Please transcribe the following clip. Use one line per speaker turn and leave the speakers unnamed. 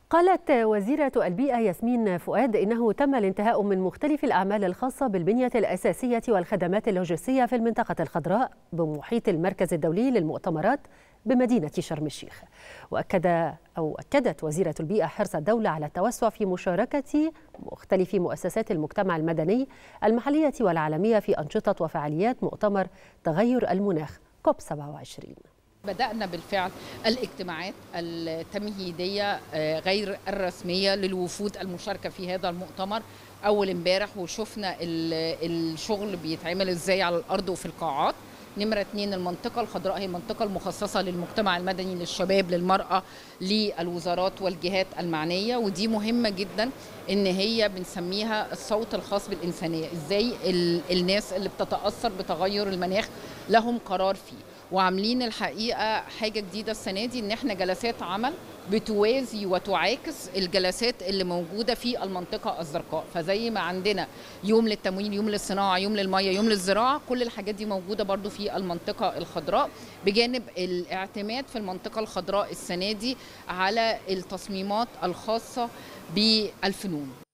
قالت وزيرة البيئة ياسمين فؤاد إنه تم الانتهاء من مختلف الأعمال الخاصة بالبنية الأساسية والخدمات اللوجستية في المنطقة الخضراء بمحيط المركز الدولي للمؤتمرات بمدينة شرم الشيخ وأكد أو أكدت وزيرة البيئة حرص الدولة على التوسع في مشاركة مختلف مؤسسات المجتمع المدني المحلية والعالمية في أنشطة وفعاليات مؤتمر تغير المناخ كوب 27
بدأنا بالفعل الاجتماعات التمهيدية غير الرسمية للوفود المشاركة في هذا المؤتمر أول امبارح وشفنا الشغل بيتعمل ازاي على الأرض وفي القاعات نمرة اتنين المنطقة الخضراء هي المنطقة المخصصة للمجتمع المدني للشباب للمرأة للوزارات والجهات المعنية ودي مهمة جدا ان هي بنسميها الصوت الخاص بالإنسانية ازاي الناس اللي بتتأثر بتغير المناخ لهم قرار فيه وعاملين الحقيقه حاجه جديده السنه دي ان احنا جلسات عمل بتوازي وتعاكس الجلسات اللي موجوده في المنطقه الزرقاء فزي ما عندنا يوم للتموين يوم للصناعه يوم للميه يوم للزراعه كل الحاجات دي موجوده برضو في المنطقه الخضراء بجانب الاعتماد في المنطقه الخضراء السنه دي على التصميمات الخاصه بالفنون